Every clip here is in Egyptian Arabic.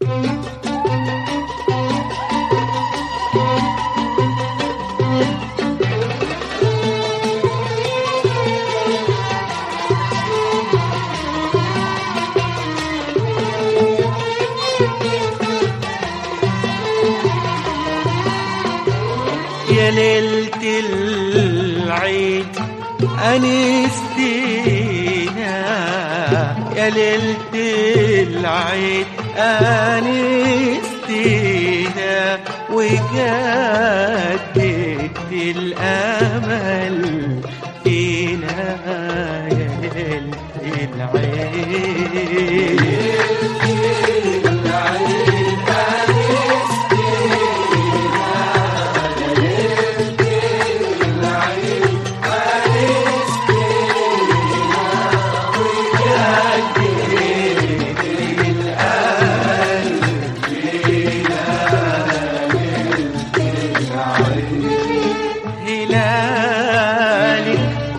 يا ليلة العيد أنستينا يا ليلة العيد أنستينا وجددت الأمل فينا يا ليلة العيد هلالي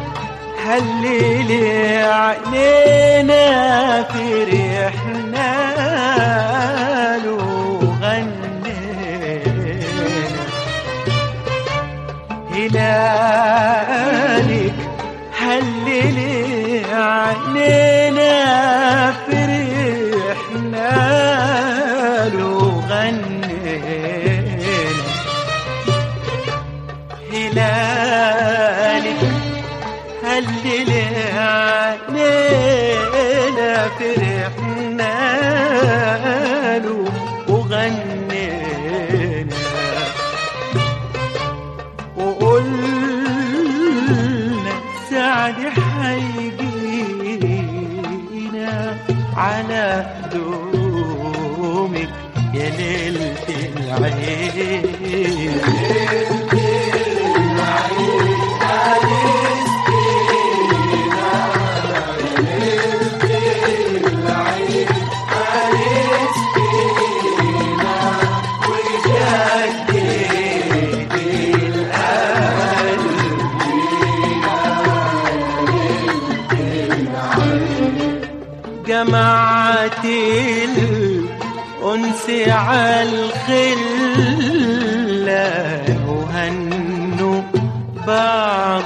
هللي علينا فرحنا له غنينا هلالك هللي علينا فرحنا له غنينا هلالك هللي علينا فرحنا له وغنينا وقلنا سعد حيجينا على دومك يا ليلة العيد جمعت الأنس على الخلة وهنوا بعض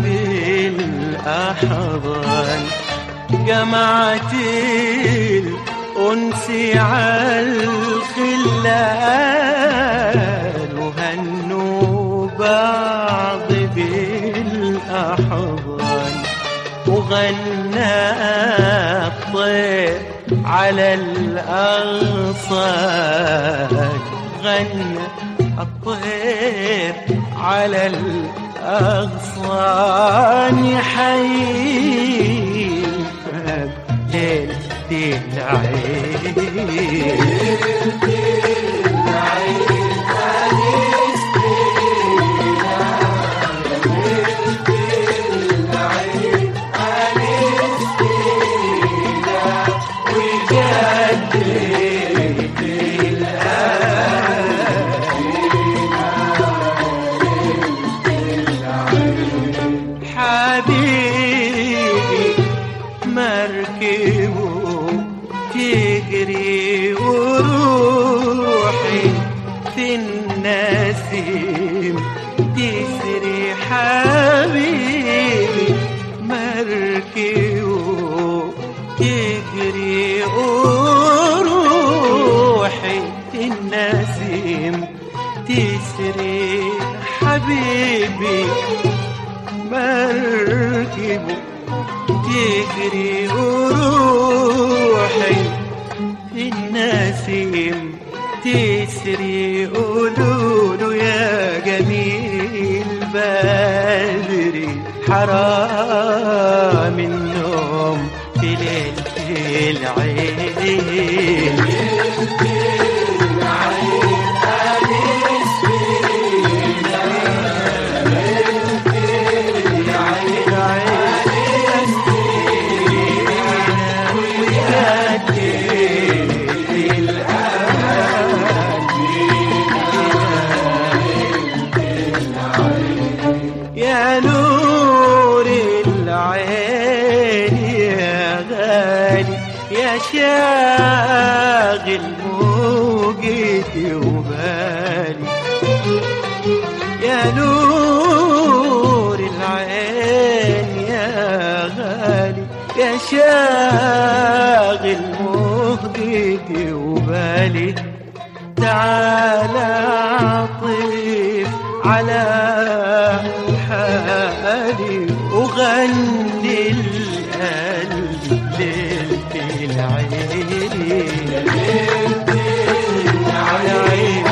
بالأحضان جمعت الأنس على الخلة وهنوا بعض بالأحضان وغنى الطير على الأغصان غنى الطير على الأغصان يحيي ليلة العيد حبيبي مركبه تجري وروحي في النسيم تسري حبيبي مركبه تجري وروحي في النسيم تسري حبيبي مركبه تجري وروحي في النسيم تسري قولوله يا جميل بدري حرام النوم في ليلة العيد يا نور العين يا غالي يا شاغل جيتي وبالي يا نور العين يا غالي يا شاغل مهجتي وبالي تعالى عطف على حالي وغني القلب ليلة العين ليلة العين